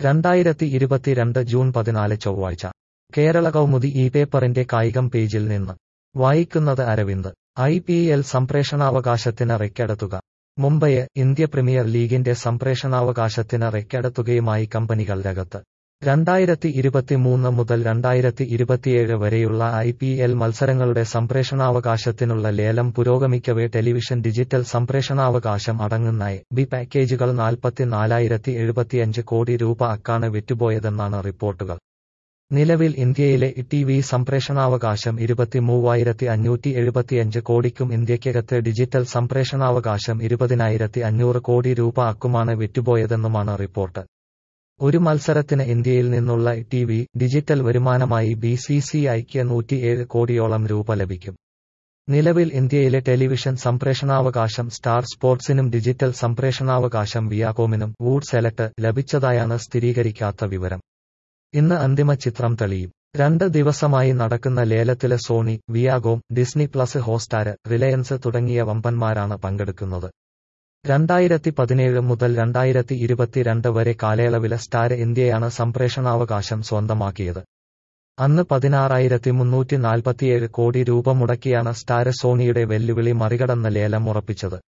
രണ്ടായിരത്തി ഇരുപത്തിരണ്ട് ജൂൺ പതിനാല് ചൊവ്വാഴ്ച കേരള കൗമുദി ഈ പേപ്പറിന്റെ കായികം പേജിൽ നിന്ന് വായിക്കുന്നത് അരവിന്ദ് ഐ പി എൽ സംപ്രേഷണാവകാശത്തിന് റെക്കടത്തുക മുംബൈ ഇന്ത്യ പ്രീമിയർ ലീഗിന്റെ സംപ്രേഷണാവകാശത്തിന് റെക്കടത്തുകയുമായി കമ്പനികൾ രംഗത്ത് രണ്ടായിരത്തി ഇരുപത്തിമൂന്ന് മുതൽ രണ്ടായിരത്തി ഇരുപത്തിയേഴ് വരെയുള്ള ഐ പി എൽ മത്സരങ്ങളുടെ സംപ്രേഷണാവകാശത്തിനുള്ള ലേലം പുരോഗമിക്കവേ ടെലിവിഷൻ ഡിജിറ്റൽ സംപ്രേഷണാവകാശം അടങ്ങുന്ന എ ബി പാക്കേജുകൾ നാൽപ്പത്തിനാലായിരത്തി എഴുപത്തിയഞ്ച് കോടി രൂപ അക്കാണ് വിറ്റുപോയതെന്നാണ് റിപ്പോർട്ടുകൾ നിലവിൽ ഇന്ത്യയിലെ ടി വി സംപ്രേഷണാവകാശം ഇരുപത്തിമൂവായിരത്തി അഞ്ഞൂറ്റി എഴുപത്തിയഞ്ച് കോടിക്കും ഇന്ത്യക്കകത്ത് ഡിജിറ്റൽ സംപ്രേഷണാവകാശം ഇരുപതിനായിരത്തി അഞ്ഞൂറ് കോടി രൂപ അക്കുമാണ് വിറ്റുപോയതെന്നുമാണ് റിപ്പോർട്ട് ഒരു മത്സരത്തിന് ഇന്ത്യയിൽ നിന്നുള്ള ടി വി ഡിജിറ്റൽ വരുമാനമായി ബി സി സി ഐക്ക് നൂറ്റിയേഴ് കോടിയോളം രൂപ ലഭിക്കും നിലവിൽ ഇന്ത്യയിലെ ടെലിവിഷൻ സംപ്രേഷണാവകാശം സ്റ്റാർ സ്പോർട്സിനും ഡിജിറ്റൽ സംപ്രേഷണാവകാശം വിയാകോമിനും വൂഡ് സെലക്ട് ലഭിച്ചതായാണ് സ്ഥിരീകരിക്കാത്ത വിവരം ഇന്ന് അന്തിമ ചിത്രം തെളിയും രണ്ട് ദിവസമായി നടക്കുന്ന ലേലത്തില് Sony Viacom Disney plus Hotstar Reliance തുടങ്ങിയ വമ്പന്മാരാണ് പങ്കെടുക്കുന്നത് രണ്ടായിരത്തി പതിനേഴ് മുതൽ രണ്ടായിരത്തി ഇരുപത്തിരണ്ട് വരെ കാലയളവിലെ സ്റ്റാർ ഇന്ത്യയാണ് സംപ്രേഷണാവകാശം സ്വന്തമാക്കിയത് അന്ന് പതിനാറായിരത്തി മുന്നൂറ്റി നാൽപ്പത്തിയേഴ് കോടി രൂപ മുടക്കിയാണ് സ്റ്റാർ സോണിയുടെ വെല്ലുവിളി മറികടന്ന് ലേലം ഉറപ്പിച്ചത്